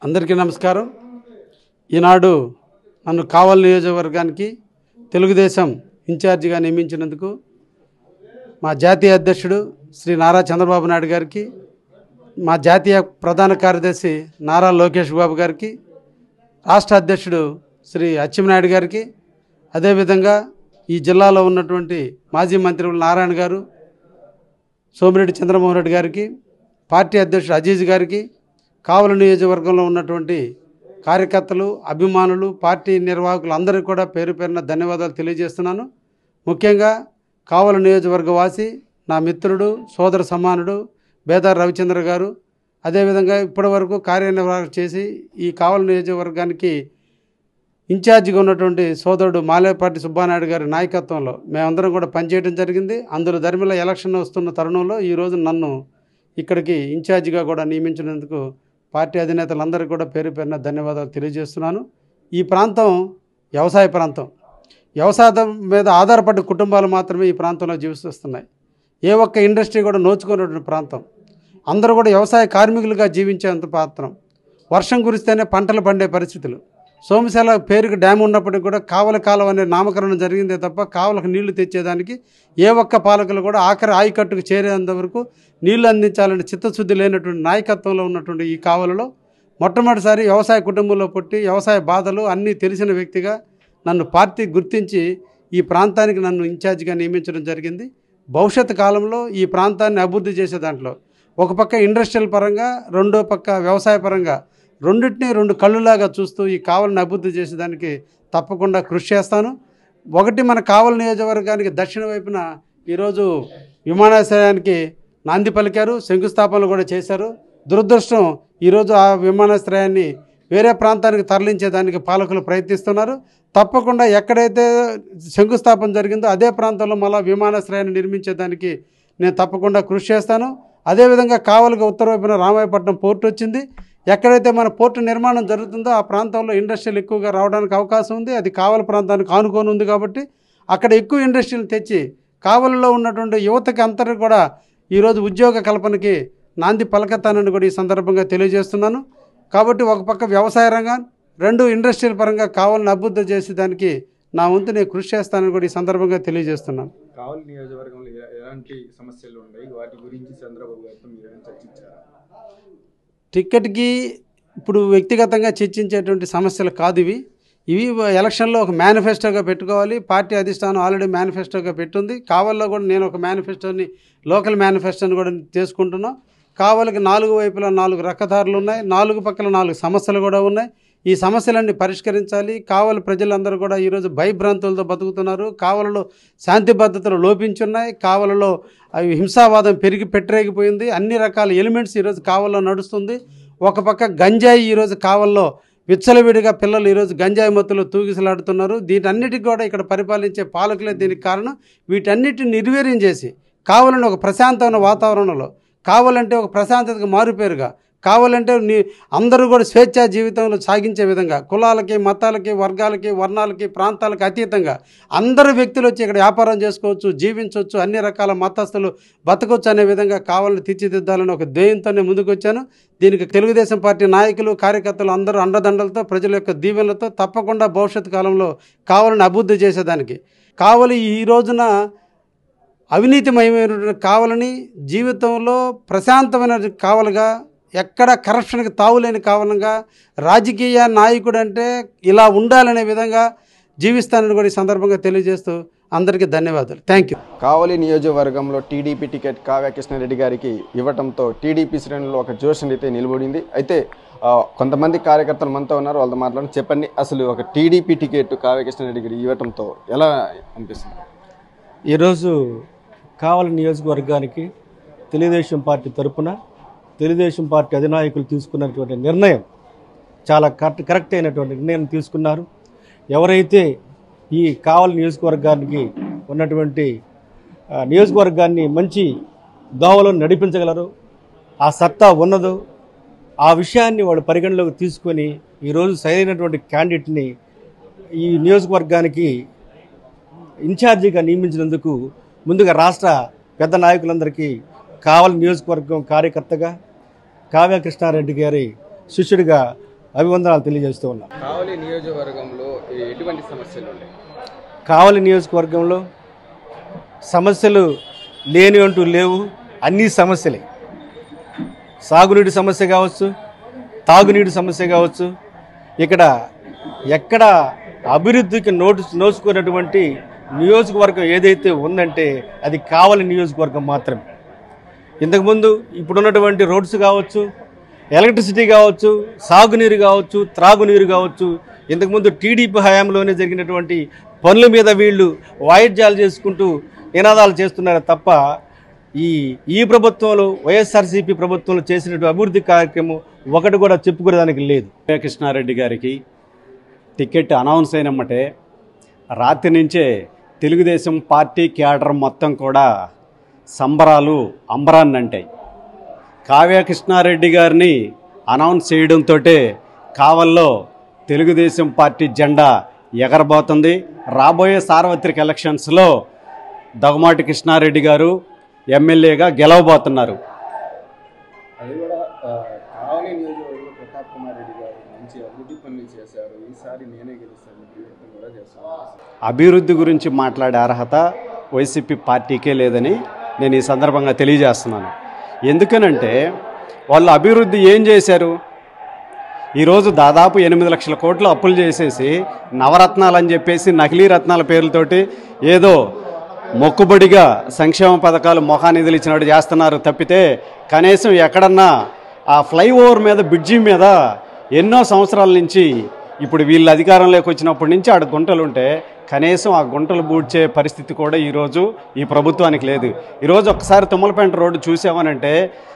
అందరికీ నమస్కారం ఈనాడు నన్ను కావల్ నియోజకవర్గానికి తెలుగుదేశం ఇన్ఛార్జిగా నియమించినందుకు మా జాతీయ అధ్యక్షుడు శ్రీ నారా చంద్రబాబు నాయుడు గారికి మా జాతీయ ప్రధాన కార్యదర్శి నారా లోకేష్ బాబు గారికి రాష్ట్ర అధ్యక్షుడు శ్రీ అచ్చెన్నాయుడు గారికి అదేవిధంగా ఈ జిల్లాలో ఉన్నటువంటి మాజీ మంత్రులు నారాయణ గారు సోమిరెడ్డి చంద్రమోహన్ రెడ్డి గారికి పార్టీ అధ్యక్షుడు అజీజ్ గారికి కావల నియోజకవర్గంలో ఉన్నటువంటి కార్యకర్తలు అభిమానులు పార్టీ నిర్వాహకులు అందరికీ కూడా పేరు పేరున ధన్యవాదాలు తెలియజేస్తున్నాను ముఖ్యంగా కావల నియోజకవర్గ వాసి నా మిత్రుడు సోదర సమానుడు బేదార్ రవిచంద్ర గారు అదేవిధంగా ఇప్పటివరకు కార్యనిర్వాహక చేసి ఈ కావల నియోజకవర్గానికి ఇన్ఛార్జిగా ఉన్నటువంటి సోదరుడు మాలేపాటి సుబ్బానాయుడు గారి నాయకత్వంలో మేమందరం కూడా పనిచేయడం జరిగింది అందులో ధర్మిల ఎలక్షన్ వస్తున్న తరుణంలో ఈరోజు నన్ను ఇక్కడికి ఇన్ఛార్జిగా కూడా నియమించినందుకు పార్టీ అధినేతలందరికీ కూడా పేరు పేరున ధన్యవాదాలు తెలియజేస్తున్నాను ఈ ప్రాంతం వ్యవసాయ ప్రాంతం వ్యవసాయం మీద ఆధారపడ్డ కుటుంబాలు మాత్రమే ఈ ప్రాంతంలో జీవిస్తున్నాయి ఏ ఒక్క ఇండస్ట్రీ కూడా నోచుకున్నటువంటి ప్రాంతం అందరూ కూడా వ్యవసాయ కార్మికులుగా జీవించేంత ప్రాంతం వర్షం కురిస్తేనే పంటలు పండే పరిస్థితులు సోమశాల పేరుకు డ్యామ్ ఉన్నప్పటికీ కూడా కావల కాలం అనే నామకరణం జరిగిందే తప్ప కావలకు నీళ్లు తెచ్చేదానికి ఏ ఒక్క పాలకులు కూడా ఆఖరి ఆయకట్టుకు చేరేంత వరకు నీళ్లు అందించాలని చిత్తశుద్ధి లేనటువంటి నాయకత్వంలో ఉన్నటువంటి ఈ కావలలో మొట్టమొదటిసారి వ్యవసాయ కుటుంబంలో పుట్టి వ్యవసాయ బాధలు అన్నీ తెలిసిన వ్యక్తిగా నన్ను పార్టీ గుర్తించి ఈ ప్రాంతానికి నన్ను ఇన్ఛార్జిగా నియమించడం జరిగింది భవిష్యత్ కాలంలో ఈ ప్రాంతాన్ని అభివృద్ధి చేసే దాంట్లో ఒక పక్క ఇండస్ట్రియల్ పరంగా రెండో పక్క వ్యవసాయ పరంగా రెండింటినీ రెండు కళ్ళులాగా చూస్తూ ఈ కావలిని అభివృద్ధి చేసేదానికి తప్పకుండా కృషి చేస్తాను ఒకటి మన కావలి నియోజకవర్గానికి దక్షిణ వైపున ఈరోజు విమానాశ్రయానికి నాంది పలికారు శంకుస్థాపనలు కూడా చేశారు దురదృష్టం ఈరోజు ఆ విమానాశ్రయాన్ని వేరే ప్రాంతానికి తరలించేదానికి పాలకులు ప్రయత్నిస్తున్నారు తప్పకుండా ఎక్కడైతే శంకుస్థాపన జరిగిందో అదే ప్రాంతంలో మళ్ళా విమానాశ్రయాన్ని నిర్మించేదానికి నేను తప్పకుండా కృషి చేస్తాను అదేవిధంగా కావలికి ఉత్తర వైపున రామాయపట్నం పోర్టు వచ్చింది ఎక్కడైతే మన పోర్టు నిర్మాణం జరుగుతుందో ఆ ప్రాంతంలో ఇండస్ట్రీలు ఎక్కువగా రావడానికి అవకాశం ఉంది అది కావలి ప్రాంతానికి ఆనుకొని ఉంది కాబట్టి అక్కడ ఎక్కువ ఇండస్ట్రీలు తెచ్చి కావలిలో ఉన్నటువంటి యువతకి అందరికీ కూడా ఈరోజు ఉద్యోగ కల్పనకి నాంది పలకతానని కూడా ఈ సందర్భంగా తెలియజేస్తున్నాను కాబట్టి ఒక పక్క వ్యవసాయ రంగం రెండు ఇండస్ట్రియల్ పరంగా కావాలని అభివృద్ధి చేసేదానికి నా వంతు నేను కృషి చేస్తానని కూడా ఈ సందర్భంగా తెలియజేస్తున్నాను కావలి నియోజకవర్గంలో ఎ- ఎలాంటి సమస్యలు ఉన్నాయి వాటి గురించి చంద్రబాబు గారితో మీరు ఏమైనా చర్చించారా టిక్కెట్కి ఇప్పుడు వ్యక్తిగతంగా చర్చించేటువంటి సమస్యలు కాదు ఇవి ఇవి ఎలక్షన్లో ఒక మేనిఫెస్టోగా పెట్టుకోవాలి పార్టీ అధిష్టానం ఆల్రెడీ మేనిఫెస్టోగా పెట్టుంది కావల్లో కూడా నేను ఒక మేనిఫెస్టోని లోకల్ మేనిఫెస్టోని కూడా చేసుకుంటున్నాం కావలికి నాలుగు వైపులా నాలుగు రక్కదారులు ఉన్నాయి నాలుగు పక్కల నాలుగు సమస్యలు కూడా ఉన్నాయి ఈ సమస్యలన్నీ పరిష్కరించాలి కావలి ప్రజలందరూ కూడా ఈరోజు భయభ్రాంతులతో బతుకుతున్నారు కావలలో శాంతి భద్రతలు లోపించున్నాయి కావలలో అవి హింసావాదం పెరిగి పెట్టరేగిపోయింది అన్ని రకాల ఎలిమెంట్స్ ఈరోజు కావల్లో నడుస్తుంది ఒక పక్క గంజాయి ఈరోజు కావల్లో విచ్చలవిడిగా పిల్లలు ఈరోజు గంజాయి మత్తులో తూగిసలాడుతున్నారు వీటన్నిటికి కూడా ఇక్కడ పరిపాలించే పాలకులే దీనికి కారణం వీటన్నిటిని నిర్వీర్యం చేసి కావాలని ఒక ప్రశాంతమైన వాతావరణంలో కావాలంటే ఒక ప్రశాంతతకు మారుపేరుగా కావాలంటే నీ అందరూ కూడా స్వేచ్ఛా జీవితంలో సాగించే విధంగా కులాలకి మతాలకి వర్గాలకి వర్ణాలకి ప్రాంతాలకి అతీతంగా అందరు వ్యక్తులు వచ్చి ఇక్కడ వ్యాపారం చేసుకోవచ్చు జీవించవచ్చు అన్ని రకాల మతస్థులు బతకొచ్చు అనే విధంగా కావాలని తీర్చిదిద్దాలని ఒక ధ్యేయంతోనే ముందుకు వచ్చాను దీనికి తెలుగుదేశం పార్టీ నాయకులు కార్యకర్తలు అందరూ అండదండలతో ప్రజల యొక్క దీవెనలతో తప్పకుండా భవిష్యత్ కాలంలో కావాలని అభివృద్ధి చేసేదానికి కావలి ఈ రోజున అవినీతిమయమైనటువంటి కావాలని జీవితంలో ప్రశాంతమైన కావలుగా ఎక్కడ కరప్షన్కి తావులేని కావలంగా రాజకీయ నాయకుడు అంటే ఇలా ఉండాలనే విధంగా జీవిస్తానని కూడా ఈ సందర్భంగా తెలియజేస్తూ అందరికీ ధన్యవాదాలు థ్యాంక్ యూ కావలి నియోజకవర్గంలో టీడీపీ టికెట్ కావ్య కృష్ణారెడ్డి గారికి ఇవ్వటంతో టీడీపీ శ్రేణుల్లో ఒక జోషన్ అయితే నిలబడింది అయితే ఆ, కొంతమంది కార్యకర్తలు మనతో ఉన్నారు వాళ్ళతో మాట్లాడి చెప్పండి అసలు ఒక టీడీపీ టికెట్ కావ్య కృష్ణారెడ్డి గారికి ఇవ్వటంతో ఎలా అనిపిస్తుంది ఈరోజు కావలి నియోజకవర్గానికి తెలుగుదేశం పార్టీ తరపున తెలుగుదేశం పార్టీ అధినాయకులు తీసుకున్నటువంటి నిర్ణయం చాలా కరెక్ట్ కరెక్ట్ అయినటువంటి నిర్ణయం తీసుకున్నారు ఎవరైతే ఈ కావలి నియోజకవర్గానికి ఉన్నటువంటి ఆ, నియోజకవర్గాన్ని మంచి దోవలో నడిపించగలరు ఆ సత్తా ఉన్నదో ఆ విషయాన్ని వాళ్ళు పరిగణలోకి తీసుకొని ఈరోజు సరైనటువంటి క్యాండిడేట్ని ఈ నియోజకవర్గానికి ఇన్ఛార్జిగా నియమించినందుకు ముందుగా రాష్ట్ర పెద్ద నాయకులందరికీ కావలి నియోజకవర్గం కార్యకర్తగా కావ్య కృష్ణారెడ్డి గారి శిష్యుడిగా అభివందనాలు తెలియజేస్తూ ఉన్నాం కావలి నియోజకవర్గంలో ఎటువంటి సమస్యలు ఉన్నాయి కావలి నియోజకవర్గంలో సమస్యలు లేని అంటూ లేవు అన్ని సమస్యలే సాగునీటి సమస్య కావచ్చు తాగునీటి సమస్య కావచ్చు ఇక్కడ ఎక్కడ అభివృద్ధికి నోటు నోచుకున్నటువంటి నియోజకవర్గం ఏదైతే ఉందంటే అది కావలి నియోజకవర్గం మాత్రమే ఇంతకుముందు ఇప్పుడున్నటువంటి రోడ్స్ కావచ్చు ఎలక్ట్రిసిటీ కావచ్చు సాగునీరు కావచ్చు త్రాగునీరు కావచ్చు ఇంతకుముందు టీడీపీ హయాంలోనే జరిగినటువంటి పనుల మీద వీళ్ళు వాయిద్యాలు చేసుకుంటూ నినాదాలు చేస్తున్నారు తప్ప ఈ ఈ ప్రభుత్వంలో వైఎస్ఆర్సీపీ ప్రభుత్వంలో చేసినటువంటి అభివృద్ధి కార్యక్రమం ఒకటి కూడా చెప్పుకునేదానికి లేదు కృష్ణారెడ్డి గారికి టికెట్ అనౌన్స్ అయినమ్మటే రాత్రి నుంచే తెలుగుదేశం పార్టీ క్యాడర్ మొత్తం కూడా సంబరాలు అంబరాన్ని అంటాయి కావ్య కృష్ణారెడ్డి గారిని అనౌన్స్ చేయడంతో కావల్లో తెలుగుదేశం పార్టీ జెండా ఎగరబోతుంది రాబోయే సార్వత్రిక ఎలక్షన్స్లో దగమాటి కృష్ణారెడ్డి గారు ఎమ్మెల్యేగా గెలవబోతున్నారు అది కూడా ఆ, కావలి నియోజకవర్గంలో ప్రతాప్ కుమార్ రెడ్డి గారు మంచి అభివృద్ధి పనులు చేశారు ఈసారి నేనే గెలుస్తాను ప్రయత్నం కూడా చేస్తాను అభివృద్ధి గురించి మాట్లాడే అర్హత వైసీపీ పార్టీకే లేదని నేను ఈ సందర్భంగా తెలియజేస్తున్నాను ఎందుకనంటే వాళ్ళు అభివృద్ధి ఏం చేశారు ఈరోజు దాదాపు ఎనిమిది లక్షల కోట్లు అప్పులు చేసేసి నవరత్నాలు అని చెప్పేసి నకిలీ రత్నాల పేర్లతోటి ఏదో మొక్కుబడిగా సంక్షేమ పథకాలు మొహానిధులు ఇచ్చినట్టు చేస్తున్నారు తప్పితే కనీసం ఎక్కడన్నా ఆ ఫ్లైఓవర్ మీద బ్రిడ్జి మీద ఎన్నో సంవత్సరాల నుంచి ఇప్పుడు వీళ్ళు అధికారంలోకి వచ్చినప్పటి నుంచి ఆడ గుంటలు ఉంటే కనీసం ఆ గుంటలు బూడ్చే పరిస్థితి కూడా ఈరోజు ఈ ప్రభుత్వానికి లేదు ఈరోజు ఒక్కసారి తుమ్మలపేంట రోడ్డు చూసామనంటే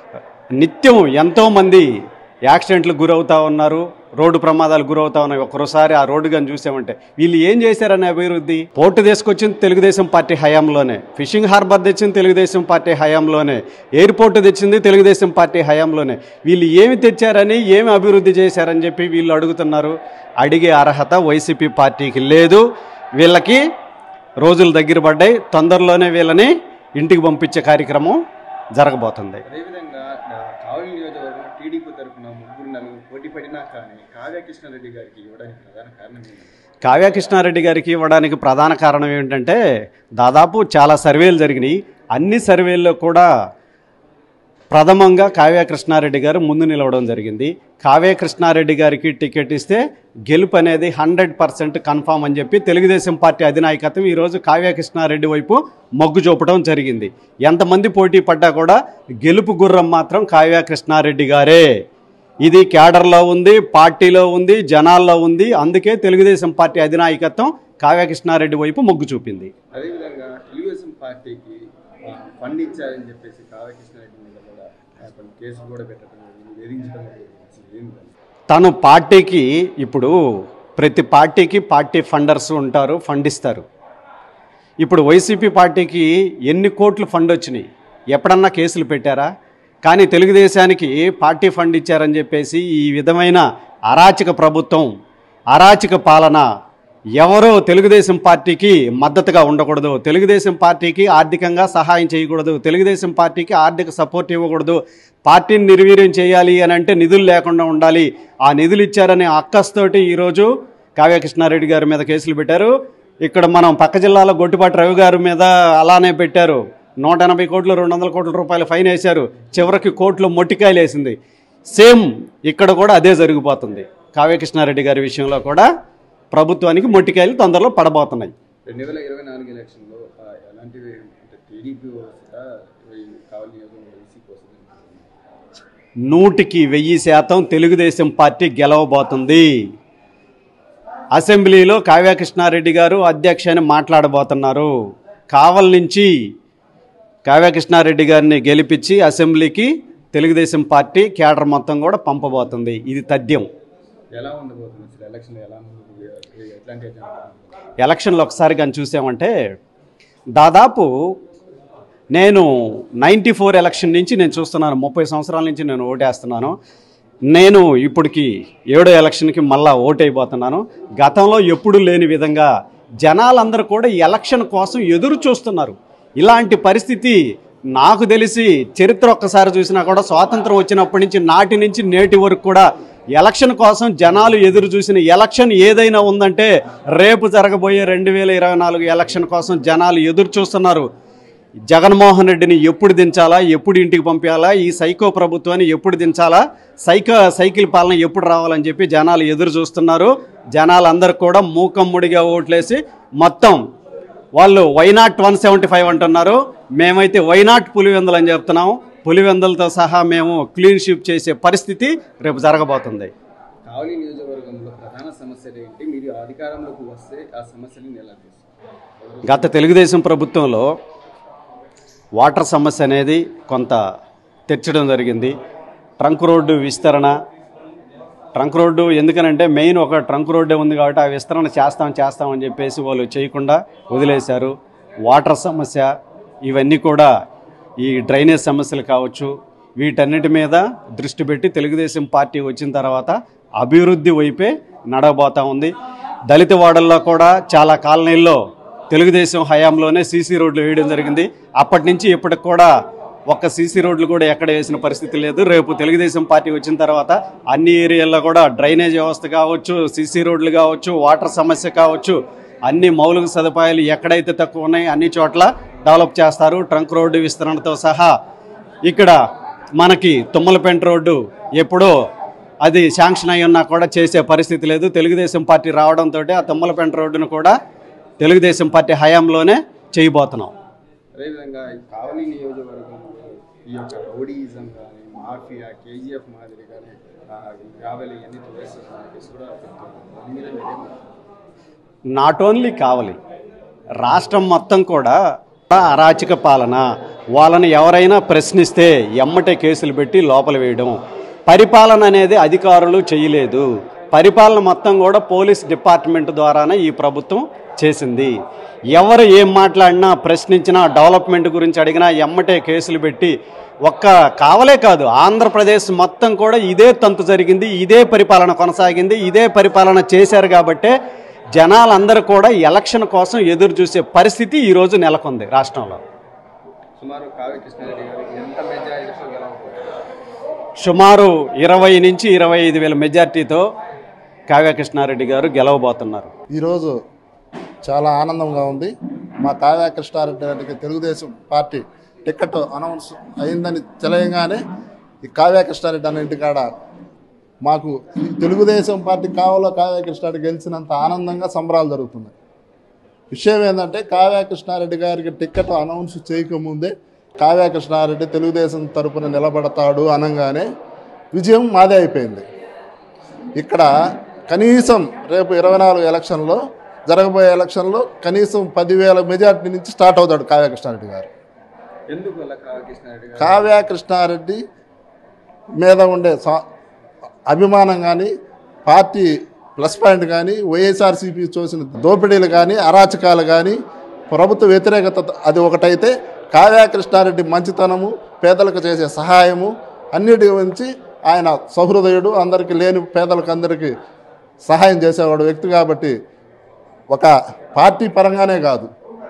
నిత్యం ఎంతోమంది యాక్సిడెంట్లకు గురవుతా ఉన్నారు రోడ్డు ప్రమాదాలు గురవుతా ఉన్నాయి ఒక్కసారి ఆ రోడ్డు కానీ చూసామంటే వీళ్ళు ఏం చేశారనే అభివృద్ధి పోర్టు తీసుకొచ్చింది తెలుగుదేశం పార్టీ హయాంలోనే ఫిషింగ్ హార్బర్ తెచ్చింది తెలుగుదేశం పార్టీ హయాంలోనే ఎయిర్పోర్ట్ తెచ్చింది తెలుగుదేశం పార్టీ హయాంలోనే వీళ్ళు ఏమి తెచ్చారని ఏమి అభివృద్ధి చేశారని చెప్పి వీళ్ళు అడుగుతున్నారు అడిగే అర్హత వైసీపీ పార్టీకి లేదు వీళ్ళకి రోజులు దగ్గర పడ్డాయి తొందరలోనే వీళ్ళని ఇంటికి పంపించే కార్యక్రమం జరగబోతుంది అదేవిధంగా ఆ, కావలి నియోజకవర్గంలో టీడీపీ తరఫున ముగ్గురు నలుగురు పోటీ పడినా కానీ కావ్య కృష్ణారెడ్డి గారికి ఇవ్వడానికి ప్రధాన కారణం ఏంటి కావ్య కృష్ణారెడ్డి గారికి ఇవ్వడానికి ప్రధాన కారణం ఏమిటంటే దాదాపు చాలా సర్వేలు జరిగినాయి అన్ని సర్వేల్లో కూడా ప్రథమంగా కావ్య కృష్ణారెడ్డి గారు ముందు నిలవడం జరిగింది కావ్య కృష్ణారెడ్డి గారికి టికెట్ ఇస్తే గెలుపు అనేది హండ్రెడ్ పర్సెంట్ కన్ఫామ్ అని చెప్పి తెలుగుదేశం పార్టీ అధినాయకత్వం ఈరోజు కావ్య కృష్ణారెడ్డి వైపు మొగ్గు చూపడం జరిగింది ఎంతమంది పోటీ పడ్డా కూడా గెలుపు గుర్రం మాత్రం కావ్య కృష్ణారెడ్డి గారే ఇది క్యాడర్లో ఉంది పార్టీలో ఉంది జనాల్లో ఉంది అందుకే తెలుగుదేశం పార్టీ అధినాయకత్వం కావ్య కృష్ణారెడ్డి వైపు మొగ్గు చూపింది అదేవిధంగా తెలుగుదేశం పార్టీకి ఆ, ఫండ్ ఇచ్చారని చెప్పేసి కావ్య కృష్ణారెడ్డి మీద కూడా ఆ, కొన్ని కేసులు కూడా పెట్టడం జరిగింది, వేధించడం జరిగింది. అసలు ఏంటి అది? తను పార్టీకి ఇప్పుడు ప్రతి పార్టీకి పార్టీ ఫండర్స్ ఉంటారు ఫండ్ ఇస్తారు ఇప్పుడు వైసీపీ పార్టీకి ఎన్ని కోట్లు ఫండ్ వచ్చినాయి ఎప్పుడన్నా కేసులు పెట్టారా కానీ తెలుగుదేశానికి పార్టీ ఫండ్ ఇచ్చారని చెప్పేసి ఈ విధమైన అరాచక ప్రభుత్వం అరాచక పాలన ఎవరో తెలుగుదేశం పార్టీకి మద్దతుగా ఉండకూడదు తెలుగుదేశం పార్టీకి ఆర్థికంగా సహాయం చేయకూడదు తెలుగుదేశం పార్టీకి ఆర్థిక సపోర్ట్ ఇవ్వకూడదు పార్టీని నిర్వీర్యం చేయాలి అని అంటే నిధులు లేకుండా ఉండాలి ఆ నిధులు ఇచ్చారనే అక్కస్తోటి ఈరోజు కావ్యకృష్ణారెడ్డి గారి మీద కేసులు పెట్టారు ఇక్కడ మనం పక్క జిల్లాలో గొట్టిపాటి రవి గారి మీద అలానే పెట్టారు నూట ఎనభై కోట్లు రెండు వందల కోట్ల రూపాయలు ఫైన్ వేశారు చివరికి కోట్లు మొట్టికాయలు వేసింది సేమ్ ఇక్కడ కూడా అదే జరిగిపోతుంది కావ్యకృష్ణారెడ్డి గారి విషయంలో కూడా ప్రభుత్వానికి మొట్టికాయలు తొందరలో పడబోతున్నాయి రెండు వేల ఇరవై నాలుగు ఎలక్షన్లో ఆ, ఎలాంటివి అంటే టీడీపీ వస్తుందా ఈ కావలి నియోజకవర్గంలో వైసీపీ వస్తుందా నూటికి వెయ్యి శాతం తెలుగుదేశం పార్టీ గెలవబోతుంది అసెంబ్లీలో కావ్యకృష్ణారెడ్డి గారు అధ్యక్ష అని మాట్లాడబోతున్నారు కావల్ నుంచి కావ్యకృష్ణారెడ్డి గారిని గెలిపించి అసెంబ్లీకి తెలుగుదేశం పార్టీ కేడర్ మొత్తం కూడా పంపబోతుంది ఇది తథ్యం ఎలా ఉండబోతుంది అసలు ఎలక్షన్లో ఎలా ఉండబోతుంది ఎట్లాంటి ఎజెండా ఉండబోతుంది? ఎలక్షన్లు ఒకసారి కానీ చూసామంటే దాదాపు నేను నైంటీ ఫోర్ ఎలక్షన్ నుంచి నేను చూస్తున్నాను ముప్పై సంవత్సరాల నుంచి నేను ఓటేస్తున్నాను నేను ఇప్పటికి ఏడో ఎలక్షన్కి మళ్ళా ఓటైపోతున్నాను గతంలో ఎప్పుడు లేని విధంగా జనాలందరూ కూడా ఈ ఎలక్షన్ కోసం ఎదురు చూస్తున్నారు ఇలాంటి పరిస్థితి నాకు తెలిసి చరిత్ర ఒక్కసారి చూసినా కూడా స్వాతంత్రం వచ్చినప్పటి నుంచి నాటి నుంచి నేటి వరకు కూడా ఎలక్షన్ కోసం జనాలు ఎదురు చూసిన ఎలక్షన్ ఏదైనా ఉందంటే రేపు జరగబోయే రెండు వేల ఇరవై నాలుగు ఎలక్షన్ కోసం జనాలు ఎదురు చూస్తున్నారు జగన్మోహన్ రెడ్డిని ఎప్పుడు దించాలా ఎప్పుడు ఇంటికి పంపించాలా ఈ సైకో ప్రభుత్వాన్ని ఎప్పుడు దించాలా సైకో సైకిల్ పాలన ఎప్పుడు రావాలని చెప్పి జనాలు ఎదురు చూస్తున్నారు జనాలందరూ కూడా మూకమ్ముడిగా ఓట్లేసి మొత్తం వాళ్ళు వైనాట్ వన్ సెవెంటీ ఫైవ్ అంటున్నారు మేమైతే వైనాట్ పులివెందులు అని చెప్తున్నాం పులివెందులతో సహా మేము క్లీన్ షిప్ చేసే పరిస్థితి రేపు జరగబోతుంది కావలి నియోజకవర్గంలో ప్రధాన సమస్యలు ఏంటి మీరు అధికారంలోకి వస్తే ఆ సమస్యని ఎలా తీస్తారు గత తెలుగుదేశం ప్రభుత్వంలో వాటర్ సమస్య అనేది కొంత తెచ్చడం జరిగింది ట్రంక్ రోడ్డు విస్తరణ ట్రంక్ రోడ్డు ఎందుకనంటే మెయిన్ ఒక ట్రంక్ రోడ్డే ఉంది కాబట్టి ఆ విస్తరణ చేస్తాం చేస్తామని చెప్పేసి వాళ్ళు చేయకుండా వదిలేశారు వాటర్ సమస్య ఇవన్నీ కూడా ఈ డ్రైనేజ్ సమస్యలు కావచ్చు వీటన్నిటి మీద దృష్టి పెట్టి తెలుగుదేశం పార్టీ వచ్చిన తర్వాత అభివృద్ధి వైపే నడవబోతా ఉంది దళిత వాడల్లో కూడా చాలా కాలనీల్లో తెలుగుదేశం హయాంలోనే సీసీ రోడ్లు వేయడం జరిగింది అప్పటి నుంచి ఇప్పటికి కూడా ఒక్క సీసీ రోడ్లు కూడా ఎక్కడ వేసిన పరిస్థితి లేదు రేపు తెలుగుదేశం పార్టీ వచ్చిన తర్వాత అన్ని ఏరియాల్లో కూడా డ్రైనేజ్ వ్యవస్థ కావచ్చు సీసీ రోడ్లు కావచ్చు వాటర్ సమస్య కావచ్చు అన్ని మౌలిక సదుపాయాలు ఎక్కడైతే తక్కువ ఉన్నాయి అన్ని చోట్ల డెవలప్ చేస్తారు ట్రంక్ రోడ్డు విస్తరణతో సహా ఇక్కడ మనకి తుమ్మలపెంట రోడ్డు ఎప్పుడో అది శాంక్షన్ అయి ఉన్నా కూడా చేసే పరిస్థితి లేదు తెలుగుదేశం పార్టీ రావడంతో ఆ తుమ్మలపెంట రోడ్డును కూడా తెలుగుదేశం పార్టీ హయాంలోనే చేయబోతున్నాం అదేవిధంగా ఈ కావలి నియోజకవర్గంలో ఈ యొక్క రౌడీయిజం కానీ మాఫియా కేజీఎఫ్ మాదిరిగానే కావలి అన్ని తోసేస్తున్నారని చెప్పేసి కూడా చెప్తున్నారు దాని మీద మీరేమంటారు? నాట్ ఓన్లీ కావాలి రాష్ట్రం మొత్తం కూడా అరాచక పాలన వాళ్ళని ఎవరైనా ప్రశ్నిస్తే ఎమ్మటే కేసులు పెట్టి లోపల వేయడం పరిపాలన అనేది అధికారులు చేయలేదు పరిపాలన మొత్తం కూడా పోలీస్ డిపార్ట్మెంట్ ద్వారానే ఈ ప్రభుత్వం చేసింది ఎవరు ఏం మాట్లాడినా ప్రశ్నించినా డెవలప్మెంట్ గురించి అడిగినా ఎమ్మటే కేసులు పెట్టి ఒక్క కావలే కాదు ఆంధ్రప్రదేశ్ మొత్తం కూడా ఇదే తంతు జరిగింది ఇదే పరిపాలన కొనసాగింది ఇదే పరిపాలన చేశారు కాబట్టే జనాలందరూ కూడా ఎలక్షన్ కోసం ఎదురు చూసే పరిస్థితి ఈరోజు నెలకొంది రాష్ట్రంలో సుమారు కావ్య కృష్ణారెడ్డి గారు ఎంత మెజారిటీతో గెలవబోతున్నారు సుమారు ఇరవై నుంచి ఇరవై ఐదు వేల మెజార్టీతో కావ్యకృష్ణారెడ్డి గారు గెలవబోతున్నారు ఈరోజు చాలా ఆనందంగా ఉంది మా కావ్య కృష్ణారెడ్డి గారికి తెలుగుదేశం పార్టీ టికెట్ అనౌన్స్ అయిందని తెలియగానే ఈ కావ్య కృష్ణారెడ్డి అనే ఇంటికాడ మాకు ఈ తెలుగుదేశం పార్టీ కావాలో కావ్య కృష్ణారెడ్డి గెలిచినంత ఆనందంగా సంబరాలు జరుగుతున్నాయి విషయం ఏంటంటే కావ్య కృష్ణారెడ్డి గారికి టికెట్ అనౌన్స్ చేయకముందే కావ్య కృష్ణారెడ్డి తెలుగుదేశం తరపున నిలబడతాడు అనగానే విజయం మాదే అయిపోయింది ఇక్కడ కనీసం రేపు ఇరవై నాలుగు ఎలక్షన్లో జరగబోయే ఎలక్షన్లో కనీసం పదివేల మెజార్టీ నుంచి స్టార్ట్ అవుతాడు కావ్య కృష్ణారెడ్డి గారు ఎందుకు అలా కావ్య కృష్ణారెడ్డి గారు కావ్య కృష్ణారెడ్డి మీద ఉండే సా- అభిమానం కానీ పార్టీ ప్లస్ పాయింట్ కానీ వైఎస్ఆర్సీపీ చూసిన దోపిడీలు కానీ అరాచకాలు కానీ ప్రభుత్వ వ్యతిరేకత అది ఒకటైతే కావ్య కృష్ణారెడ్డి మంచితనము పేదలకు చేసే సహాయము అన్నిటి గురించి ఆయన సహృదయుడు అందరికీ లేని పేదలకు అందరికీ సహాయం చేసేవాడు వ్యక్తి కాబట్టి ఒక పార్టీ పరంగానే కాదు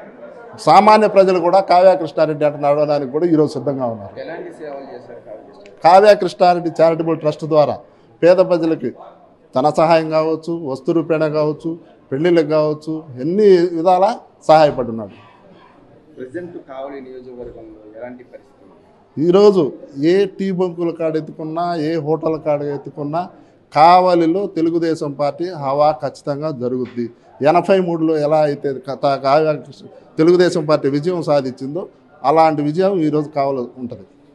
సామాన్య ప్రజలు కూడా కావ్య కృష్ణారెడ్డి అంటే నడవడానికి కూడా ఈరోజు సిద్ధంగా ఉన్నారు ఎలాంటి సేవలు చేశారు కావ్య కృష్ణారెడ్డి కావ్య కృష్ణారెడ్డి చారిటబుల్ ట్రస్ట్ ద్వారా పేద ప్రజలకి ధన సహాయం కావచ్చు వస్తు రూపేణ కావచ్చు పెళ్ళిళ్ళకి కావచ్చు ఎన్ని విధాల సహాయపడున్నాడు ప్రజెంట్ కావలి నియోజకవర్గంలో ఎలాంటి పరిస్థితి ఈరోజు ఏ టీ బంకుల కాడ ఎత్తుకున్నా ఏ హోటల్ కాడ ఎత్తుకున్నా కావలిలో తెలుగుదేశం పార్టీ హవా ఖచ్చితంగా జరుగుద్ది ఎనభై మూడులో ఎలా అయితే కథ కావ్య తెలుగుదేశం పార్టీ విజయం సాధించిందో అలాంటి విజయం ఈరోజు కావాలి ఉంటుంది